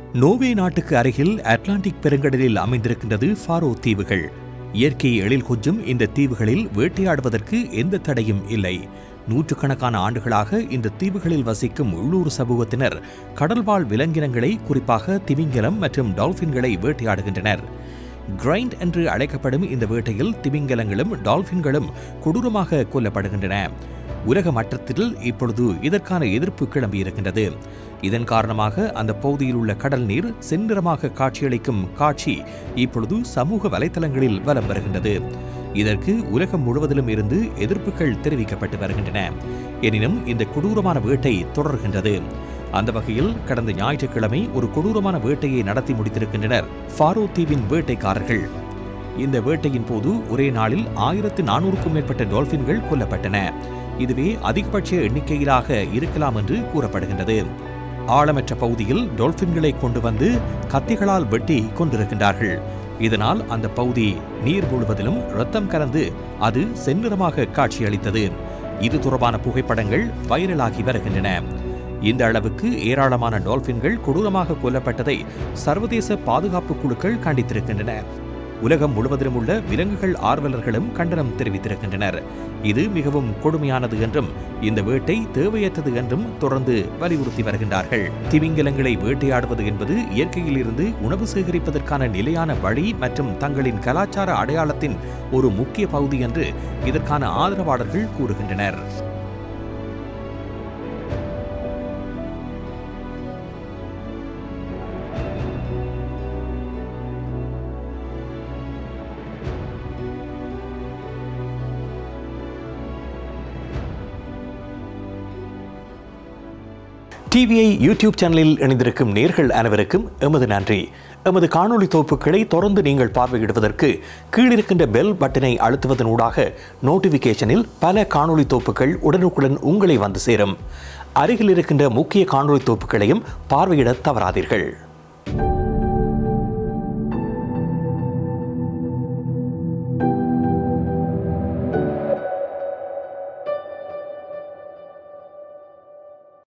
நோவே நாட்டுக்கு அருகில் அட்லாண்டிக் பெருங்கடலில் அமைந்திருக்கின்றது ஃபாரோ தீவுகள் இயற்கை எழில் கொஞ்சும் இந்த தீவுகளில் வேட்டையாடுவதற்கு எந்த தடையும் இல்லை நூற்றுக்கணக்கான ஆண்டுகளாக இந்த தீவுகளில் வசிக்கும் உள்ளூர் சமூகத்தினர் கடல்வாழ் விலங்கினங்களை குறிப்பாக திமிங்கலம் மற்றும் டால்பின்களை வேட்டையாடுகின்றனர் கிரைண்ட் என்று அழைக்கப்படும் இந்த வேட்டையில் திமிங்கலங்களும் டால்பின்களும் கொடூரமாக கொல்லப்படுகின்றன உலக மட்டத்தில் இப்பொழுது இதற்கான எதிர்ப்பு கிளம்பியிருக்கின்றது இதன் காரணமாக அந்த பகுதியில் உள்ள கடல் நீர் செந்நிறமாக காட்சியளிக்கும் காட்சி இப்பொழுது சமூக வலைத்தளங்களில் வலம் வருகின்றது இதற்கு உலகம் முழுவதிலும் இருந்து எதிர்ப்புகள் தெரிவிக்கப்பட்டு வருகின்றன எனினும் இந்த கொடூரமான வேட்டை தொடர்கின்றது அந்த வகையில் கடந்த ஞாயிற்றுக்கிழமை ஒரு கொடூரமான வேட்டையை நடத்தி முடித்திருக்கின்றனர் ஃபாரோ தீவின் வேட்டைக்காரர்கள் இந்த வேட்டையின் போது ஒரே நாளில் ஆயிரத்து நானூறுக்கும் மேற்பட்ட டால்பின்கள் கொல்லப்பட்டன இதுவே அதிகபட்ச எண்ணிக்கையிலாக இருக்கலாம் என்று கூறப்படுகின்றது ஆழமற்ற பகுதியில் டால்பின்களை கொண்டு வந்து கத்திகளால் வெட்டி கொண்டிருக்கின்றார்கள் இதனால் அந்த பகுதி நீர் முழுவதிலும் இரத்தம் கலந்து அது செந்நிறமாக காட்சியளித்தது இது தொடர்பான புகைப்படங்கள் வைரலாகி வருகின்றன இந்த அளவுக்கு ஏராளமான டால்பின்கள் கொடூரமாக கொல்லப்பட்டதை சர்வதேச பாதுகாப்பு குழுக்கள் கண்டித்திருக்கின்றன உலகம் முழுவதிலும் உள்ள விலங்குகள் ஆர்வலர்களும் கண்டனம் தெரிவித்திருக்கின்றனர் இது மிகவும் கொடுமையானது என்றும் இந்த வேட்டை தேவையற்றது என்றும் தொடர்ந்து வலியுறுத்தி வருகின்றார்கள் திமிங்கலங்களை வேட்டையாடுவது என்பது இயற்கையிலிருந்து உணவு சேகரிப்பதற்கான நிலையான வழி மற்றும் தங்களின் கலாச்சார அடையாளத்தின் ஒரு முக்கிய பகுதி என்று இதற்கான ஆதரவாளர்கள் கூறுகின்றனர் டிவிஐ யூடியூப் சேனலில் இணைந்திருக்கும் நேர்கள் அனைவருக்கும் எமது நன்றி எமது காணொளி தொகுப்புகளை தொடர்ந்து நீங்கள் பார்வையிடுவதற்கு கீழிருக்கின்ற பெல் பட்டனை அழுத்துவதன் ஊடாக நோட்டிஃபிகேஷனில் பல காணொளி தொகுப்புகள் உடனுக்குடன் உங்களை வந்து சேரும் அருகில் இருக்கின்ற முக்கிய காணொளி தொகுப்புகளையும் பார்வையிட தவறாதீர்கள்